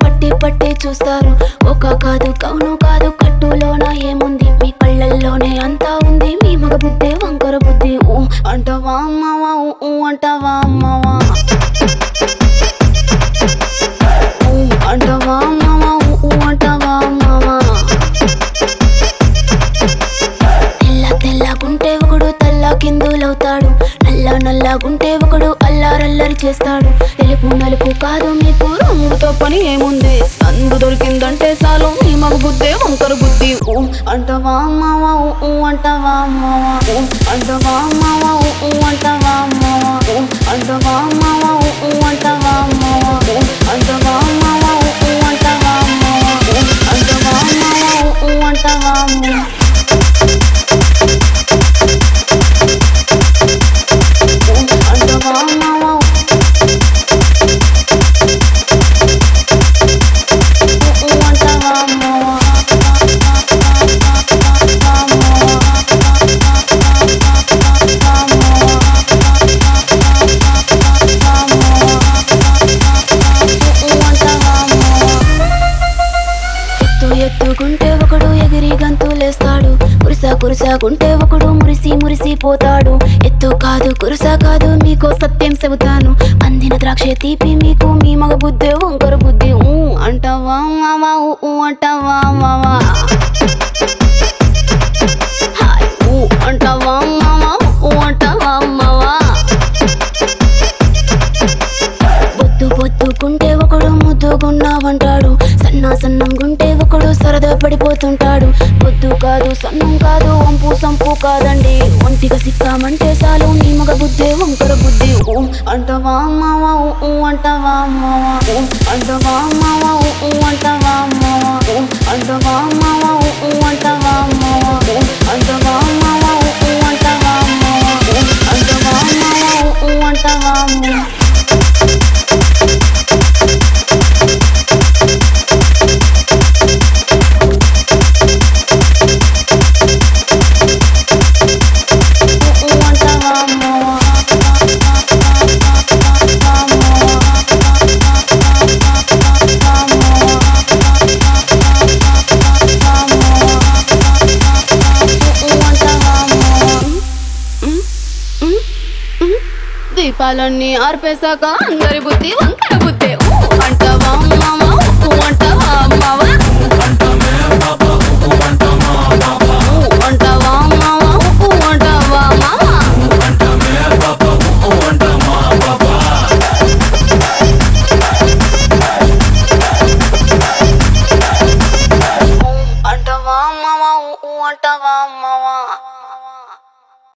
పట్టి పట్టి చూస్తారు ఒక కాదు కౌను కాదు కట్టులోన ఏముంది మీ కళ్ళల్లోనే అంతా ఉంది మీ మగ బుద్ధి వంకర బుద్ధి ఊ అంటవా అమ్మవా ఊ ఊ అంటవా అమ్మవా ఊ అంటవా అమ్మవా ఊ ఊ అంటవా అమ్మవా తెల్ల తెల్లగుంటే ఒకడు తెల్ల కిందులవుతాడు నల్ల నల్లగుంటే ఒకడు అల్లారల్లరి చేస్తాడు తెలుపు నలుపు కాదు మీకు రంగుతో పని ఏముంది సందు దొరికిందంటే చాలు మీ మగ బుద్ధే వంకర బుద్ధి ఊ అంటవా అమ్మవా ఊ ఊ అంటవా అమ్మవా ఊ అంటవా అమ్మవా ఊ ఊ అంటవా అమ్మవా ఊ అంటవా అమ్మవా ఊ ఊ అంటవా అమ్మవా ఊ అంటవా అమ్మవా ఊ ఊ అంటవా అమ్మవా ఊ అంటవా అమ్మవా ఊ ఊ అంటవా అమ్మవా అంటవా అమ్మవా ఊ ఊ అంటవా అమ్మవా ఊ అంటవా అమ్మవా ఎత్తు ఎత్తుకుంటే ఒకడు ఎగిరి గంతులేస్తాడు కురుస కురుసాకుంటే ఒకడు మురిసి మురిసి పోతాడు ఎత్తు కాదు కురుస కాదు మీకో సత్యం చెబుతాను అందిన ద్రాక్ష తీపి మీకు మీ మగ బుద్ధి వంకర బుద్ధి ఊ అంటావా మావా ఊ ఊ అంటావా మావా హాయ్ ఊ అంటావా మావా ఊ అంటావా మావా బొద్దు బొద్దుకుంటే ఒకడు ముద్దుగున్నావంటాడు సన్నా సన్నం గుంటే ఒకడు సరదా పడిపోతుంటాడు బొద్దు కాదు సన్నం కాదు వంపు సంపు కాదండి ఒంటిగా సిక్కామంటే చాలు నీ మగ బుద్ధి వంకర బుద్ధి ఊ అంటవా అమ్మవా ఊ ఊ అంటవా అమ్మవా ఊ అంటవా అమ్మవా ఊ ఊ అంటవా అమ్మవా ఊ అంటవా అమ్మవా ఊ ఊ అంటవా అమ్మవా ఊ అంటవా అమ్మవా ఊ ఊ అంటవా అమ్మవా ఊ అంటవా అమ్మవా ఊ ఊ అంటవా అమ్మవా ఊ అంటావా అమ్మవా ఊ అంటావా అమ్మవా దీపాలన్నీ ఆర్పేశాక అందరి బుద్ధి వంకర బుద్ధి